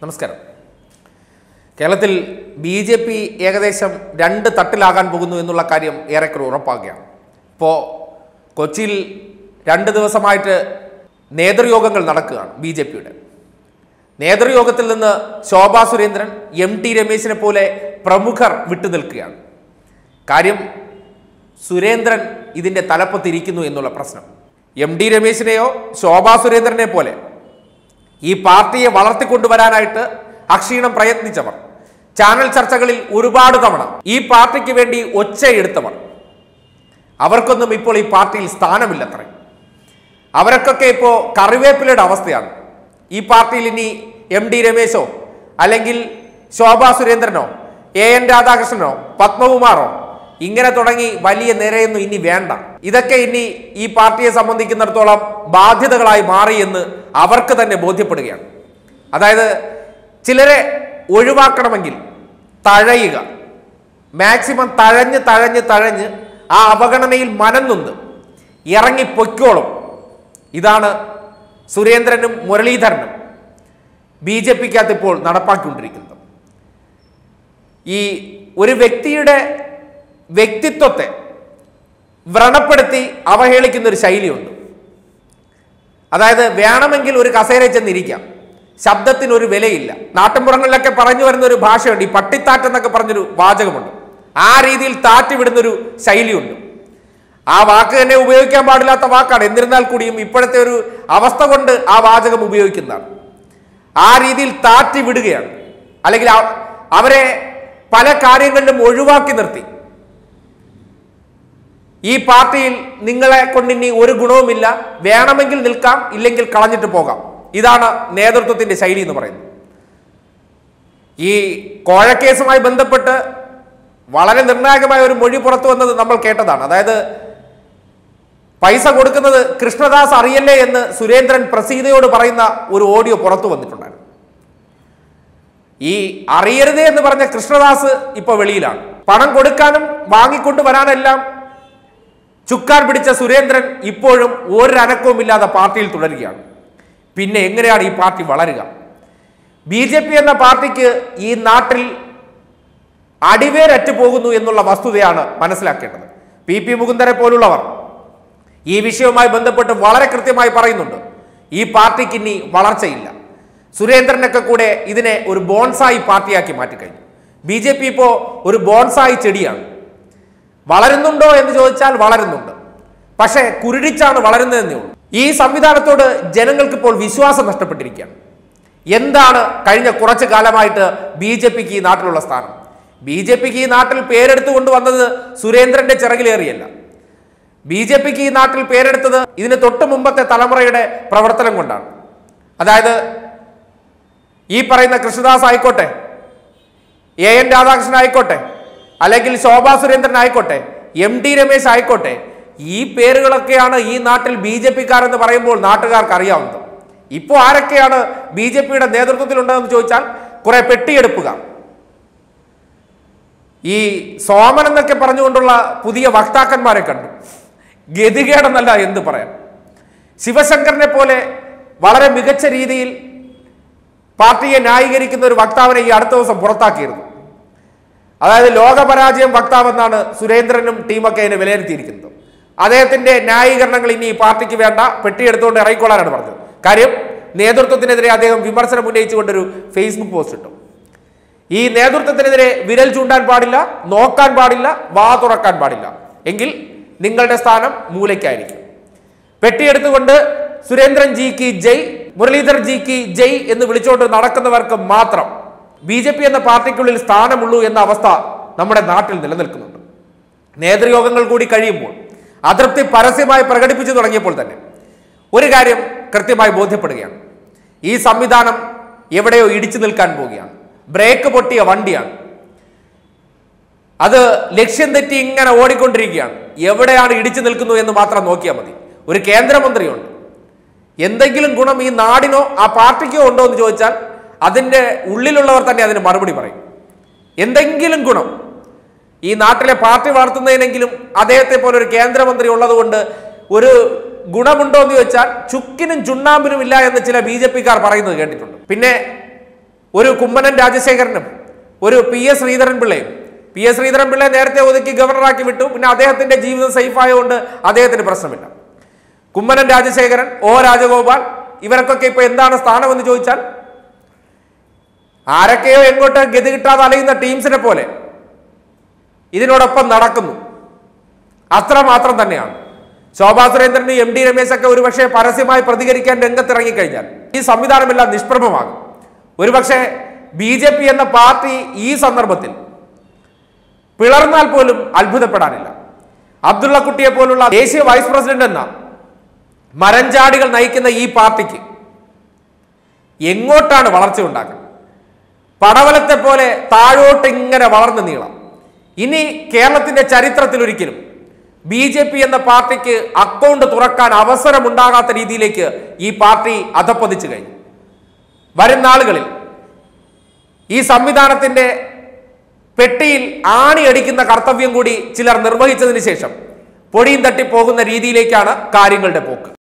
നമസ്കാരം കേരളത്തിൽ B J P ഏകദേശം രണ്ട് തട്ടിലാകാൻ പോകുന്നു എന്നുള്ള കാര്യം ഏറെക്കുറെ ഉറപ്പാക്കുകയാണ് ഇപ്പോൾ കൊച്ചിയിൽ രണ്ട് ദിവസമായിട്ട് നേതൃയോഗങ്ങൾ നടക്കുകയാണ് ബി ജെ പിയുടെ നേതൃയോഗത്തിൽ നിന്ന് ശോഭാ സുരേന്ദ്രൻ എം ടി രമേശിനെ പോലെ പ്രമുഖർ വിട്ടുനിൽക്കുകയാണ് കാര്യം സുരേന്ദ്രൻ ഇതിൻ്റെ തലപ്പത്തിരിക്കുന്നു എന്നുള്ള പ്രശ്നം എം ഡി രമേശിനെയോ ശോഭാ സുരേന്ദ്രനെ പോലെ ഈ പാർട്ടിയെ വളർത്തിക്കൊണ്ടുവരാനായിട്ട് അക്ഷീണം പ്രയത്നിച്ചവർ ചാനൽ ചർച്ചകളിൽ ഒരുപാട് തവണ ഈ പാർട്ടിക്ക് വേണ്ടി ഒച്ചയെടുത്തവർ അവർക്കൊന്നും ഇപ്പോൾ ഈ പാർട്ടിയിൽ സ്ഥാനമില്ലത്രേ അവരൊക്കെ ഇപ്പോൾ കറിവേപ്പിലയുടെ അവസ്ഥയാണ് ഈ പാർട്ടിയിൽ ഇനി എം ഡി രമേശോ അല്ലെങ്കിൽ ശോഭാ സുരേന്ദ്രനോ എ എൻ രാധാകൃഷ്ണനോ പത്മകുമാറോ ഇങ്ങനെ തുടങ്ങി വലിയ നിരയൊന്നും ഇനി വേണ്ട ഇതൊക്കെ ഇനി ഈ പാർട്ടിയെ സംബന്ധിക്കുന്നിടത്തോളം ബാധ്യതകളായി മാറി എന്ന് അവർക്ക് തന്നെ ബോധ്യപ്പെടുകയാണ് അതായത് ചിലരെ ഒഴിവാക്കണമെങ്കിൽ തഴയുക മാക്സിമം തഴഞ്ഞ് തഴഞ്ഞ് തഴഞ്ഞ് ആ അവഗണനയിൽ മനന്നൊന്ന് ഇറങ്ങി പൊയ്ക്കോളും ഇതാണ് സുരേന്ദ്രനും മുരളീധരനും ബി ജെ പിക്കകത്ത് ഇപ്പോൾ നടപ്പാക്കിക്കൊണ്ടിരിക്കുന്നത് ഈ ഒരു വ്യക്തിയുടെ വ്യക്തിത്വത്തെ വ്രണപ്പെടുത്തി അവഹേളിക്കുന്ന ഒരു ശൈലിയുണ്ട് അതായത് വേണമെങ്കിൽ ഒരു കസേരയിൽ ചെന്നിരിക്കാം ശബ്ദത്തിന് ഒരു വിലയില്ല നാട്ടിൻപുറങ്ങളിലൊക്കെ പറഞ്ഞു വരുന്ന ഒരു ഭാഷയുണ്ട് ഈ പട്ടിത്താറ്റ് എന്നൊക്കെ പറഞ്ഞൊരു വാചകമുണ്ട് ആ രീതിയിൽ താറ്റ് വിടുന്നൊരു ശൈലിയുണ്ട് ആ വാക്ക് തന്നെ ഉപയോഗിക്കാൻ പാടില്ലാത്ത വാക്കാണ് എന്നിരുന്നാൽ കൂടിയും ഇപ്പോഴത്തെ ഒരു അവസ്ഥ കൊണ്ട് ആ വാചകം ഉപയോഗിക്കുന്നതാണ് ആ രീതിയിൽ താറ്റി വിടുകയാണ് അല്ലെങ്കിൽ അ- അവരെ പല കാര്യങ്ങളിലും ഒഴിവാക്കി നിർത്തി ഈ പാർട്ടിയിൽ നിങ്ങളെ കൊണ്ട് ഇനി ഒരു ഗുണവുമില്ല വേണമെങ്കിൽ നിൽക്കാം ഇല്ലെങ്കിൽ കളഞ്ഞിട്ട് പോകാം ഇതാണ് നേതൃത്വത്തിന്റെ ശൈലി എന്ന് പറയുന്നത് ഈ കോഴക്കേസുമായി ബന്ധപ്പെട്ട് വളരെ നിർണായകമായ ഒരു മൊഴി പുറത്തു വന്നത് നമ്മൾ കേട്ടതാണ് അതായത് പൈസ കൊടുക്കുന്നത് കൃഷ്ണദാസ് അറിയല്ലേ എന്ന് സുരേന്ദ്രൻ പ്രസീതയോട് പറയുന്ന ഒരു ഓഡിയോ പുറത്തു വന്നിട്ടുണ്ടായിരുന്നു ഈ അറിയരുതേ എന്ന് പറഞ്ഞ കൃഷ്ണദാസ് ഇപ്പൊ വെളിയിലാണ് പണം കൊടുക്കാനും വാങ്ങിക്കൊണ്ട് വരാനെല്ലാം ചുക്കാൻ പിടിച്ച സുരേന്ദ്രൻ ഇപ്പോഴും ഒരനക്കവും ഇല്ലാതെ പാർട്ടിയിൽ തുടരുകയാണ് പിന്നെ എങ്ങനെയാണ് ഈ പാർട്ടി വളരുക ബി ജെ പി എന്ന പാർട്ടിക്ക് ഈ നാട്ടിൽ അടിവേരറ്റ് പോകുന്നു എന്നുള്ള വസ്തുതയാണ് മനസ്സിലാക്കേണ്ടത് പി പി മുകുന്ദരെ പോലുള്ളവർ ഈ വിഷയവുമായി ബന്ധപ്പെട്ട് വളരെ കൃത്യമായി പറയുന്നുണ്ട് ഈ പാർട്ടിക്ക് ഇനി വളർച്ചയില്ല സുരേന്ദ്രനൊക്കെ കൂടെ ഇതിനെ ഒരു ബോൺസായി പാർട്ടിയാക്കി മാറ്റിക്കഴിഞ്ഞു ബി ജെ പി ഇപ്പോൾ ഒരു ബോൺസായി ചെടിയാണ് വളരുന്നുണ്ടോ എന്ന് ചോദിച്ചാൽ വളരുന്നുണ്ട് പക്ഷേ കുരുടിച്ചാണ് വളരുന്നതെന്നേ ഉള്ളൂ ഈ സംവിധാനത്തോട് ജനങ്ങൾക്ക് ഇപ്പോൾ വിശ്വാസം നഷ്ടപ്പെട്ടിരിക്കുകയാണ് എന്താണ് കഴിഞ്ഞ കുറച്ചു കാലമായിട്ട് ബി ജെ പിക്ക് ഈ നാട്ടിലുള്ള സ്ഥാനം ബി ജെ പിക്ക് ഈ നാട്ടിൽ പേരെടുത്തു കൊണ്ടുവന്നത് സുരേന്ദ്രന്റെ ചിറകിലേറിയല്ല ബി ജെ പിക്ക് ഈ നാട്ടിൽ പേരെടുത്തത് ഇതിന് തൊട്ട് മുമ്പത്തെ തലമുറയുടെ പ്രവർത്തനം കൊണ്ടാണ് അതായത് ഈ പറയുന്ന കൃഷ്ണദാസ് ആയിക്കോട്ടെ എ എൻ രാധാകൃഷ്ണൻ ആയിക്കോട്ടെ അല്ലെങ്കിൽ ശോഭാ സുരേന്ദ്രൻ ആയിക്കോട്ടെ എം ഡി രമേശ് ആയിക്കോട്ടെ ഈ പേരുകളൊക്കെയാണ് ഈ നാട്ടിൽ ബി ജെ പിക്കാരെന്ന് പറയുമ്പോൾ നാട്ടുകാർക്ക് അറിയാവുന്നത് ഇപ്പോൾ ആരൊക്കെയാണ് ബി ജെ പിയുടെ നേതൃത്വത്തിലുണ്ടതെന്ന് ചോദിച്ചാൽ കുറെ പെട്ടിയെടുപ്പുകാർ ഈ സോമൻ എന്നൊക്കെ പറഞ്ഞുകൊണ്ടുള്ള പുതിയ വക്താക്കന്മാരെ കണ്ടു ഗതികേടെന്നല്ല എന്ത് പറയാൻ ശിവശങ്കറിനെ പോലെ വളരെ മികച്ച രീതിയിൽ പാർട്ടിയെ ന്യായീകരിക്കുന്ന ഒരു വക്താവിനെ ഈ അടുത്ത ദിവസം പുറത്താക്കിയിരുന്നു അതായത് ലോകപരാജയം വക്താവെന്നാണ് സുരേന്ദ്രനും ടീമൊക്കെ അതിനെ വിലയിരുത്തിയിരിക്കുന്നത് അദ്ദേഹത്തിന്റെ ന്യായീകരണങ്ങൾ ഇനി ഈ പാർട്ടിക്ക് വേണ്ട പെട്ടിയെടുത്തുകൊണ്ട് ഇറങ്ങിക്കൊള്ളാനാണ് പറഞ്ഞത് കാര്യം നേതൃത്വത്തിനെതിരെ അദ്ദേഹം വിമർശനം ഉന്നയിച്ചുകൊണ്ടൊരു ഫേസ്ബുക്ക് പോസ്റ്റ് ഇട്ടു ഈ നേതൃത്വത്തിനെതിരെ വിരൽ ചൂണ്ടാൻ പാടില്ല നോക്കാൻ പാടില്ല വാ തുറക്കാൻ പാടില്ല എങ്കിൽ നിങ്ങളുടെ സ്ഥാനം മൂലയ്ക്കായിരിക്കും പെട്ടിയെടുത്തുകൊണ്ട് സുരേന്ദ്രൻ ജി കി ജയ് മുരളീധർ ജി കി ജയ് എന്ന് വിളിച്ചുകൊണ്ട് നടക്കുന്നവർക്ക് മാത്രം ബി ജെ പി എന്ന പാർട്ടിക്കുള്ളിൽ സ്ഥാനമുള്ളൂ എന്ന അവസ്ഥ നമ്മുടെ നാട്ടിൽ നിലനിൽക്കുന്നുണ്ട് നേതൃയോഗങ്ങൾ കൂടി കഴിയുമ്പോൾ അതൃപ്തി പരസ്യമായി പ്രകടിപ്പിച്ചു തുടങ്ങിയപ്പോൾ തന്നെ ഒരു കാര്യം കൃത്യമായി ബോധ്യപ്പെടുകയാണ് ഈ സംവിധാനം എവിടെയോ ഇടിച്ചു നിൽക്കാൻ പോവുകയാണ് ബ്രേക്ക് പൊട്ടിയ വണ്ടിയാണ് അത് ലക്ഷ്യം തെറ്റി ഇങ്ങനെ ഓടിക്കൊണ്ടിരിക്കുകയാണ് എവിടെയാണ് ഇടിച്ചു നിൽക്കുന്നു എന്ന് മാത്രം നോക്കിയാൽ മതി ഒരു കേന്ദ്രമന്ത്രിയുണ്ട് എന്തെങ്കിലും ഗുണം ഈ നാടിനോ ആ പാർട്ടിക്കോ ഉണ്ടോ എന്ന് ചോദിച്ചാൽ അതിൻ്റെ ഉള്ളിലുള്ളവർ തന്നെ അതിന് മറുപടി പറയും എന്തെങ്കിലും ഗുണം ഈ നാട്ടിലെ പാർട്ടി വളർത്തുന്നതിനെങ്കിലും അദ്ദേഹത്തെ പോലെ ഒരു കേന്ദ്രമന്ത്രി ഉള്ളതുകൊണ്ട് ഒരു ഗുണമുണ്ടോ എന്ന് ചോദിച്ചാൽ ചുക്കിനും ചുണ്ണാമ്പിനും ഇല്ല എന്ന് ചില ബി ജെ പിക്കാർ പറയുന്നത് കേട്ടിട്ടുണ്ട് പിന്നെ ഒരു കുമ്മനം രാജശേഖരനും ഒരു പി എസ് ശ്രീധരൻ പിള്ളയും പി എസ് ശ്രീധരൻ പിള്ളയെ നേരത്തെ ഒതുക്കി ഗവർണറാക്കി വിട്ടു പിന്നെ അദ്ദേഹത്തിന്റെ ജീവിതം സേഫ് ആയതുകൊണ്ട് അദ്ദേഹത്തിന് പ്രശ്നമില്ല കുമ്മനം രാജശേഖരൻ ഒ രാജഗോപാൽ ഇവർക്കൊക്കെ ഇപ്പൊ എന്താണ് സ്ഥാനമെന്ന് ചോദിച്ചാൽ ആരൊക്കെയോ എങ്ങോട്ട് ഗതി കിട്ടാതെ അലയുന്ന ടീംസിനെ പോലെ ഇതിനോടൊപ്പം നടക്കുന്നു അത്രമാത്രം തന്നെയാണ് ശോഭാ സുരേന്ദ്രനും എം ഡി രമേശൊക്കെ ഒരുപക്ഷെ പരസ്യമായി പ്രതികരിക്കാൻ രംഗത്തിറങ്ങിക്കഴിഞ്ഞാൽ ഈ സംവിധാനമെല്ലാം നിഷ്പ്രഭമാകും ഒരുപക്ഷെ ബി ജെ പി എന്ന പാർട്ടി ഈ സന്ദർഭത്തിൽ പിളർന്നാൽ പോലും അത്ഭുതപ്പെടാനില്ല അബ്ദുള്ള കുട്ടിയെ പോലുള്ള ദേശീയ വൈസ് പ്രസിഡന്റ് എന്ന മരഞ്ചാടികൾ നയിക്കുന്ന ഈ പാർട്ടിക്ക് എങ്ങോട്ടാണ് വളർച്ച ഉണ്ടാക്കുന്നത് പടവലത്തെ പോലെ താഴോട്ട് ഇങ്ങനെ വളർന്നു നീളം ഇനി കേരളത്തിന്റെ ചരിത്രത്തിൽ ഒരിക്കലും ബി ജെ പി എന്ന പാർട്ടിക്ക് അക്കൗണ്ട് തുറക്കാൻ അവസരമുണ്ടാകാത്ത രീതിയിലേക്ക് ഈ പാർട്ടി അധപ്പതിച്ചു കഴിഞ്ഞു വരും നാളുകളിൽ ഈ സംവിധാനത്തിന്റെ പെട്ടിയിൽ ആണിയടിക്കുന്ന കർത്തവ്യം കൂടി ചിലർ നിർവഹിച്ചതിന് ശേഷം പൊടിയും തട്ടി പോകുന്ന രീതിയിലേക്കാണ് കാര്യങ്ങളുടെ പോക്ക്